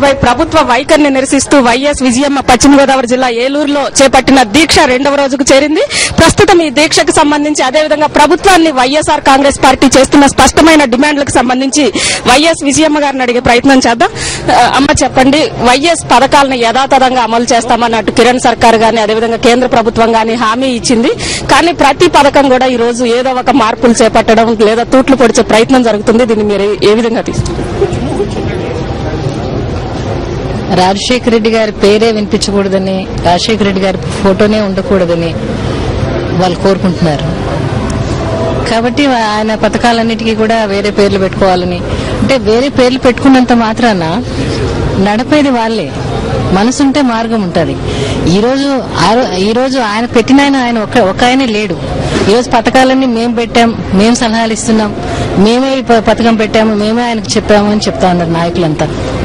పై ప్రభుత్వ వైఖరిని నిరసిస్తూ వైఎస్ విజయమ్మ పశ్చిమ గోదావరి జిల్లా ఏలూరులో చేపట్టిన దీక్ష రెండవ రోజుకు చేరింది ప్రస్తుతం ఈ దీక్షకు సంబంధించి అదేవిధంగా ప్రభుత్వాన్ని వైఎస్ఆర్ కాంగ్రెస్ పార్టీ చేస్తున్న స్పష్టమైన డిమాండ్లకు సంబంధించి వైఎస్ విజయమ్మ గారిని అడిగే ప్రయత్నం చేద్దాం ఆ, అమ్మ చెప్పండి వైఎస్ పథకాలను యథాతథంగా అమలు చేస్తామని అటు కిరణ్ సర్కార్ గాని అదేవిధంగా కేంద్ర ప్రభుత్వం గాని హామీ ఇచ్చింది కానీ ప్రతి పథకం కూడా ఈ రోజు ఏదో ఒక మార్పులు చేపట్టడం లేదా తూట్లు పొడిచే ప్రయత్నం జరుగుతుంది దీన్ని మీరు ఏ విధంగా తీసుకుంటారు రాజశేఖర రెడ్డి గారి పేరే వినిపించకూడదని రాజశేఖర రెడ్డి గారి ఫోటోనే ఉండకూడదని వాళ్ళు కోరుకుంటున్నారు కాబట్టి వా- ఆయన పథకాలన్నిటికీ కూడా వేరే పేర్లు పెట్టుకోవాలని అంటే వేరే పేర్లు పెట్టుకున్నంత మాత్రాన నడిపేది వాళ్ళే మనసుంటే మార్గం ఉంటుంది ఈరోజు ఆ- ఈరోజు ఆయన పెట్టిన ఆయన ఆయన ఒక ఒక ఆయనే లేడు ఈరోజు పథకాలన్నీ మేము పెట్టాం మేము సలహాలు ఇస్తున్నాం మేమే ఈ ప- పథకం పెట్టాము మేమే ఆయనకు చెప్పాము అని చెప్తా ఉన్నారు నాయకులంతా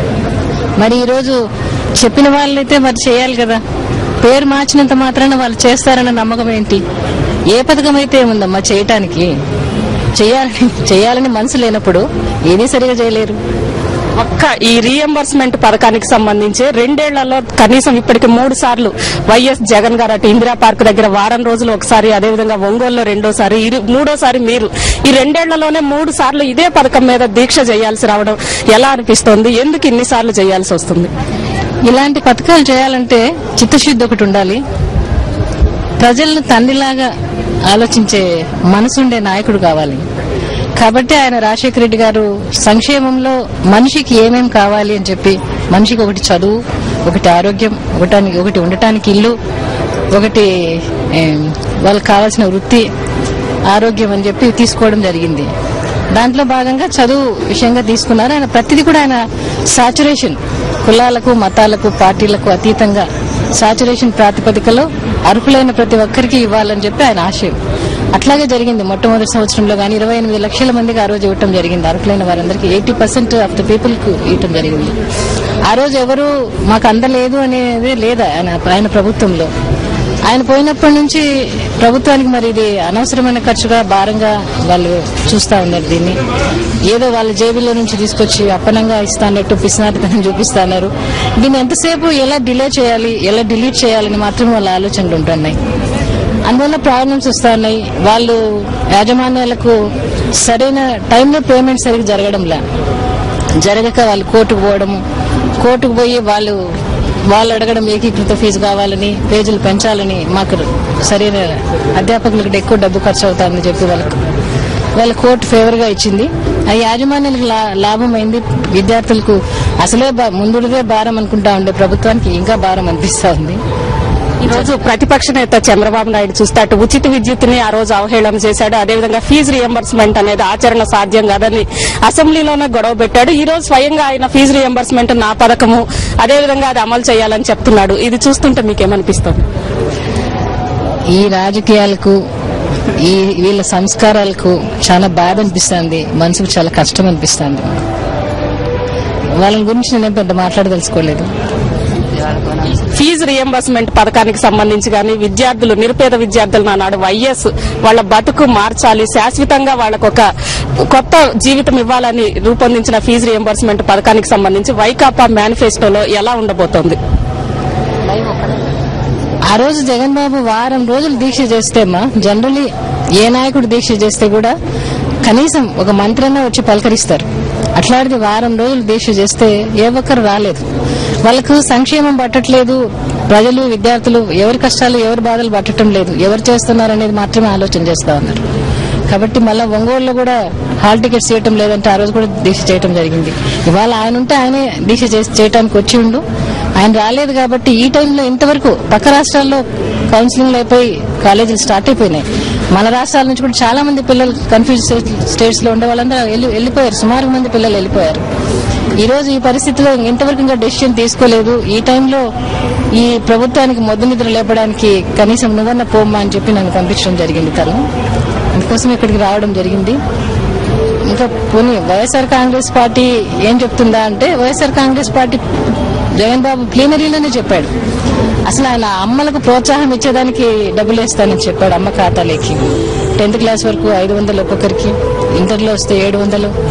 మరి ఈరోజు చెప్పిన వాళ్ళైతే మరి చేయాలి కదా పేరు మార్చినంత మాత్రాన వాళ్ళు చేస్తారన్న నమ్మకం ఏంటి ఏ పథకం అయితే ఉందమ్మా చేయటానికి చేయాలని చేయాలని మనసు లేనప్పుడు ఏదీ సరిగా చేయలేరు ఒక్క ఈ రీఎంబర్స్మెంట్ పథకానికి సంబంధించి రెండేళ్లలో కనీసం ఇప్పటికి మూడు సార్లు వైఎస్ జగన్ గారు అటు ఇందిరా పార్క్ దగ్గర వారం రోజులు ఒకసారి అదేవిధంగా ఒంగోలులో రెండోసారి ఇరు- మూడోసారి మీరు ఈ రెండేళ్లలోనే మూడు సార్లు ఇదే పథకం మీద దీక్ష చేయాల్సి రావడం ఎలా అనిపిస్తోంది ఎందుకు ఇన్ని సార్లు చేయాల్సి వస్తుంది ఇలాంటి పథకాలు చేయాలంటే చిత్తశుద్ధి ఒకటి ఉండాలి ప్రజలను తండ్రిలాగా ఆలోచించే మనసుండే నాయకుడు కావాలి కాబట్టి ఆయన రాజశేఖర రెడ్డి గారు సంక్షేమంలో మనిషికి ఏమేం కావాలి అని చెప్పి మనిషికి ఒకటి చదువు ఒకటి ఆరోగ్యం ఒకటానికి ఒకటి ఉండటానికి ఇల్లు ఒకటి ఏం, వాళ్ళకి కావాల్సిన వృత్తి ఆరోగ్యం అని చెప్పి తీసుకోవడం జరిగింది దాంట్లో భాగంగా చదువు విషయంగా తీసుకున్నారు ఆయన ప్రతిదీ కూడా ఆయన సాచురేషన్ కులాలకు మతాలకు పార్టీలకు అతీతంగా సాచురేషన్ ప్రాతిపదికలో అర్హులైన ప్రతి ఒక్కరికి ఇవ్వాలని చెప్పి ఆయన ఆశయం అట్లాగే జరిగింది మొట్టమొదటి సంవత్సరంలో కానీ ఇరవై ఎనిమిది లక్షల మందికి ఆ రోజు ఇవ్వటం జరిగింది అర్హులైన వారందరికీ eighty percent of the people కు ఇవ్వటం జరిగింది ఆ రోజు ఎవరు మాకు అందలేదు అనేది లేదా ఆయన ఆయన ప్రభుత్వంలో ఆయన పోయినప్పటి నుంచి ప్రభుత్వానికి మరి ఇది అనవసరమైన ఖర్చుగా భారంగా వాళ్ళు చూస్తా ఉన్నారు దీన్ని ఏదో వాళ్ళ జేబులో నుంచి తీసుకొచ్చి అప్పనంగా ఇస్తానట్టు పిసినారితనం చూపిస్తున్నారు దీన్ని ఎంతసేపు ఎలా డిలే చేయాలి ఎలా డిలీట్ చేయాలని మాత్రం వాళ్ళ ఆలోచనలు ఉంటున్నాయి అందువల్ల ప్రాబ్లమ్స్ వస్తా ఉన్నాయి వాళ్ళు యాజమాన్యాలకు సరైన టైంలో పేమెంట్ సరిగ్గా జరగడంలా జరగక వాళ్ళు కోర్టుకు పోవడం కోర్టుకు పోయి వాళ్ళు వాళ్ళు అడగడం ఏకీకృత ఫీజు కావాలని పేజీలు పెంచాలని మాకు సరైన అధ్యాపకులకు ఎక్కువ డబ్బు ఖర్చు అవుతుందని చెప్పి వాళ్ళకు వాళ్ళ కోర్టు ఫేవర్ గా ఇచ్చింది ఆ యాజమాన్యాలకు లా- లాభం అయింది విద్యార్థులకు అసలే బా- ముందుడిదే భారం అనుకుంటా ఉండే ప్రభుత్వానికి ఇంకా భారం అనిపిస్తా ఉంది ఈ రోజు ప్రతిపక్ష నేత చంద్రబాబు నాయుడు చూస్తే అటు ఉచిత విద్యుత్తుని ఆ రోజు అవహేళన చేశాడు అదేవిధంగా ఫీజు రియంబర్స్మెంట్ అనేది ఆచరణ సాధ్యం కాదని అసెంబ్లీలోనే గొడవ పెట్టాడు ఈ రోజు స్వయంగా ఆయన ఫీజు రియంబర్స్మెంట్ నా పథకము అదేవిధంగా అది అమలు చేయాలని చెప్తున్నాడు ఇది చూస్తుంటే మీకేమనిపిస్తుంది ఈ రాజకీయాలకు ఈ వీళ్ళ సంస్కారాలకు చాలా బాధ అనిపిస్తుంది మనసుకు చాలా కష్టం అనిపిస్తుంది వాళ్ళ గురించి నేను పెద్ద మాట్లాడదలుచుకోలేదు ఫీజు రియంబర్స్మెంట్ పథకానికి సంబంధించి కానీ విద్యార్థులు నిరుపేద విద్యార్థులు నాడు వైఎస్ వాళ్ళ బతుకు మార్చాలి శాశ్వతంగా వాళ్ళకు ఒక కొత్త జీవితం ఇవ్వాలని రూపొందించిన ఫీజు రియంబర్స్మెంట్ పథకానికి సంబంధించి వైకాపా మేనిఫెస్టోలో ఎలా ఉండబోతోంది ఆ రోజు జగన్ బాబు వారం రోజులు దీక్ష చేస్తేమా జనరలీ ఏ నాయకుడు దీక్ష చేస్తే కూడా కనీసం ఒక మంత్రన్నా వచ్చి పలకరిస్తారు అట్లాంటిది వారం రోజులు దీక్ష చేస్తే ఏ ఒక్కరు రాలేదు వాళ్ళకు సంక్షేమం పట్టట్లేదు ప్రజలు విద్యార్థులు ఎవరి కష్టాలు ఎవరి బాధలు పట్టడం లేదు ఎవరు చేస్తున్నారు అనేది మాత్రమే ఆలోచన చేస్తా ఉన్నారు కాబట్టి మళ్ళీ ఒంగోలులో కూడా హాల్ టికెట్స్ చేయటం లేదంటే ఆ రోజు కూడా దీక్ష చేయటం జరిగింది ఇవాళ ఆయన ఉంటే ఆయనే దీక్ష చేసి చేయటానికి వచ్చి ఉండు ఆయన రాలేదు కాబట్టి ఈ టైంలో ఇంతవరకు పక్క రాష్ట్రాల్లో కౌన్సిలింగ్ అయిపోయి కాలేజీలు స్టార్ట్ అయిపోయినాయి మన రాష్ట్రాల నుంచి కూడా చాలా మంది పిల్లలు కన్ఫ్యూజ్ స్టేట్స్ లో ఉండే వాళ్ళందరూ వెళ్ళి- వెళ్ళిపోయారు సుమారు మంది పిల్లలు వెళ్ళిపోయారు ఈ రోజు ఈ పరిస్థితిలో ఇంతవరకు ఇంకా డెసిషన్ తీసుకోలేదు ఈ టైంలో ఈ ప్రభుత్వానికి మొద్దు నిద్ర లేపడానికి కనీసం నువ్వన్న పోమ్మా అని చెప్పి నన్ను పంపించడం జరిగింది తను అందుకోసం ఇక్కడికి రావడం జరిగింది ఇంకా పోనీ వైఎస్ఆర్ కాంగ్రెస్ పార్టీ ఏం చెప్తుందా అంటే YSR Congress party Jagan Babu ప్లీనరీలోనే చెప్పాడు అసలు ఆయన అమ్మలకు ప్రోత్సాహం ఇచ్చేదానికి డబ్బులు వేస్తానని చెప్పాడు అమ్మ ఖాతాలోకి టెన్త్ క్లాస్ వరకు ఐదు వందలు ఒక్కొక్కరికి ఇంటర్లో వస్తే ఏడు వందలు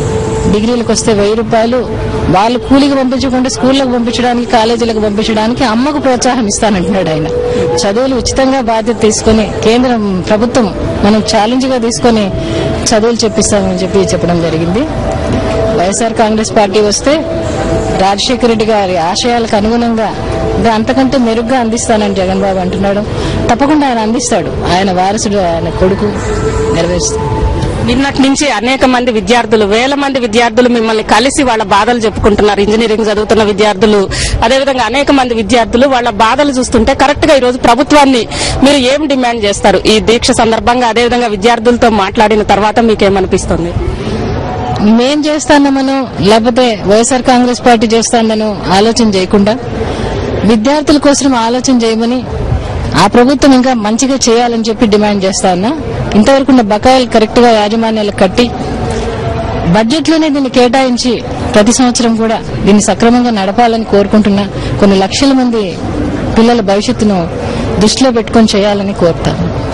డిగ్రీలకు వస్తే వెయ్యి రూపాయలు వాళ్ళు కూలికి పంపించకుండా స్కూళ్ళకు పంపించడానికి కాలేజీలకు పంపించడానికి అమ్మకు ప్రోత్సాహం ఇస్తానంటున్నాడు ఆయన చదువులు ఉచితంగా బాధ్యత తీసుకొని కేంద్రం ప్రభుత్వం మనం ఛాలెంజ్ గా తీసుకొని చదువులు చెప్పిస్తామని చెప్పి చెప్పడం జరిగింది వైఎస్ఆర్ కాంగ్రెస్ పార్టీ వస్తే రాజశేఖర రెడ్డి గారి ఆశయాలకు అనుగుణంగా ఇంకా అంతకంటే మెరుగ్గా అందిస్తానని జగన్ బాబు అంటున్నాడు తప్పకుండా ఆయన అందిస్తాడు ఆయన వారసుడు ఆయన కొడుకు నెరవేరుస్తాడు నిన్నటి నుంచి అనేక మంది విద్యార్థులు వేల మంది విద్యార్థులు మిమ్మల్ని కలిసి వాళ్ళ బాధలు చెప్పుకుంటున్నారు ఇంజనీరింగ్ చదువుతున్న విద్యార్థులు అదేవిధంగా అనేక మంది విద్యార్థులు వాళ్ళ బాధలు చూస్తుంటే కరెక్ట్ గా ఈ రోజు ప్రభుత్వాన్ని మీరు ఏం డిమాండ్ చేస్తారు ఈ దీక్ష సందర్భంగా అదేవిధంగా విద్యార్థులతో మాట్లాడిన తర్వాత మీకేమనిపిస్తుంది మేం చేస్తామనో లేకపోతే వైఎస్ఆర్ కాంగ్రెస్ పార్టీ చేస్తానో ఆలోచన చేయకుండా విద్యార్థుల కోసం ఆలోచన చేయమని ఆ ప్రభుత్వం ఇంకా మంచిగా చేయాలని చెప్పి డిమాండ్ చేస్తా ఉన్నా ఇంతవరకు ఉన్న బకాయిలు కరెక్ట్ గా యాజమాన్యాలకు కట్టి బడ్జెట్ లోనే దీన్ని కేటాయించి ప్రతి సంవత్సరం కూడా దీన్ని సక్రమంగా నడపాలని కోరుకుంటున్నా కొన్ని లక్షల మంది పిల్లల భవిష్యత్తును దృష్టిలో పెట్టుకొని చేయాలని కోరుతాను